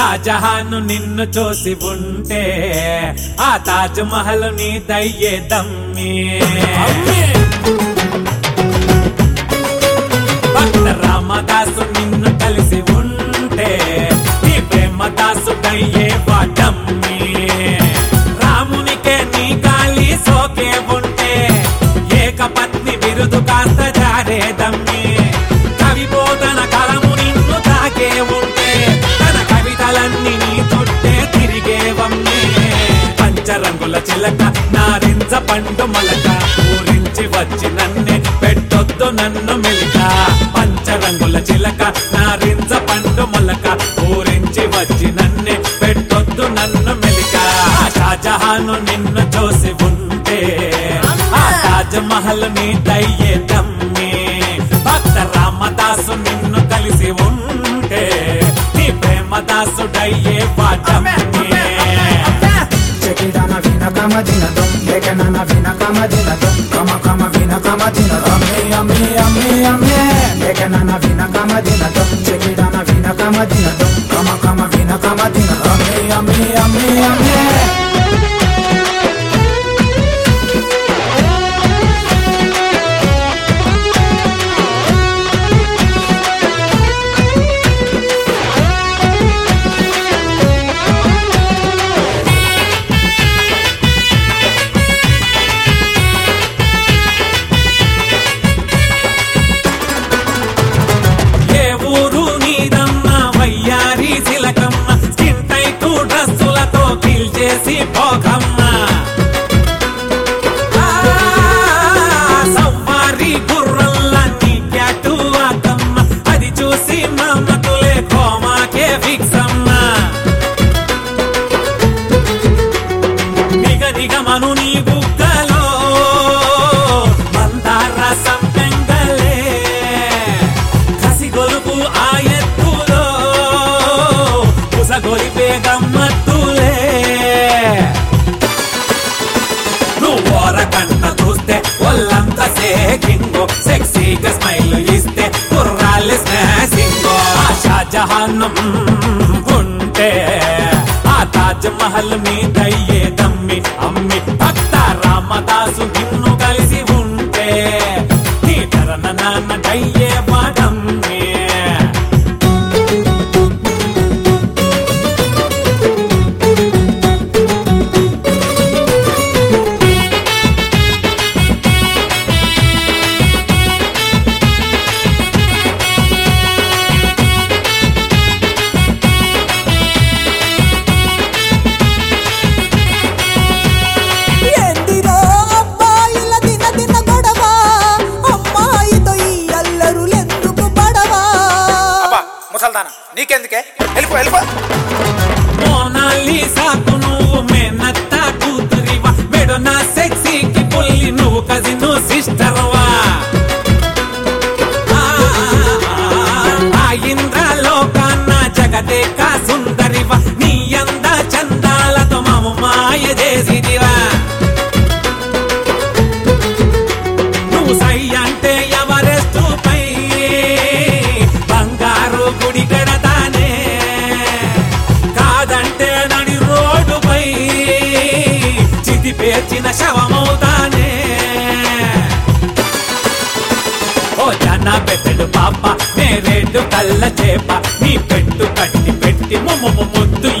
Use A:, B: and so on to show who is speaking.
A: షాజహాన్ నిన్ను చూసి ఉంటే ఆ తాజ్ మహల్ నీ దయ్యే దమ్మి భక్త రామదాసు నిన్ను కలిసి ఉంటే నీ ప్రేమదాసు దయ్యే వాటమ్మి రామునికే నీ గాలి సోకే ఉంటే ఏకపత్ని బిరుదు కాస్త జారేదమ్మి కవి బోధన కలము నిన్ను తాకే ఉంటే తన కవితలన్నీ నీ చుట్టే తిరిగేవమ్మి పంచరంగుల చిలక నారింజ పండు మలక ఊరించి వచ్చి నన్నే పెట్టొద్దు నన్ను మెలిక పంచరంగుల చిలక నారింజ పండు మలక ఊరించి వచ్చి నన్నే పెట్టొద్దు నన్ను మెలిక ఆ షాజహాను నిన్ను చూసి ఉంటే ఆ తాజ్ మహల్ నీ దయ్యే దమ్మి భక్త రామదాసు నిన్ను కలిసి ఉంటే నీ ప్రేమదాసుడయ్యే వాటమ్మి
B: Chekidana vina kama dina dum Lekanana vina kama dina dum Kama kama vina kama dina dum Ami ami ami ami Lekanana vina kama dina dum Chekidana vina kama dina dum Kama kama vina kama dina dum Ami ami ami ami
A: ఏ ఊరు నీదన్న వయ్యారి సిలకమ్మ skin tight డ్రస్సులతో kill చేసి పోకమ్మ ఆ, సవ్వారి గుర్రల్లా నీ క్యాటు ఆకమ్మ అది చూసి మమ్మతులే కోమాకే ఫిక్స్ అమ్మా నిగ నిగమను నీ బుగ్గలో మందార సంపెంగలే కసి గొలుపు ఆ ఎత్తులో కుసగొలిపే గమ్మత్తులే నువ్వు ఓరకంట చూస్తే ఒళ్ళంతా సేకింగో సెక్సీగా స్మైల్ ఇస్తే కుర్రాళ్ళు స్నాసింగో ఆ షాజహాన్ ఉంటే ఆ తాజ్ మహల్ మీద అయ్యే దమ్మి అమ్మి భక్త రామదాసు నిన్ను కలిసి ఉంటే నీ తరన నాన్న దయ్యే వాడమ్మి
C: ఎందిరో అబ్బాయిల దిన దిన గొడవ అమ్మాయితో ఈ అల్లరులెందుకు పడవా
B: అబ్బా ముసల్దానా నీకెందుకే వెళ్ళిపో వెళ్ళిపో
A: మోనాలిసాకు నువ్వు మేనత్త కూతురివా మెడు నా సెక్సీకి పుల్లి నువ్వు కజిను సిస్టర్వా ఆ ఇంద్రలోకాన్న జగదేక సుందరివా నీ అంద చందాలతో మాము మాయ చేసిదివా నువ్వు సై అంటే ఎవరెస్ట్ పై బంగారు గుడి కడతానే కాదంటే నడి రోడ్డుపై చితి పేర్చిన శవమవుతానే ఓ జన పెట్టడు పాప నేరేడు కళ్ళ చేప నీ పెట్టు కట్టి పెట్టి ముమ్ము ముద్దు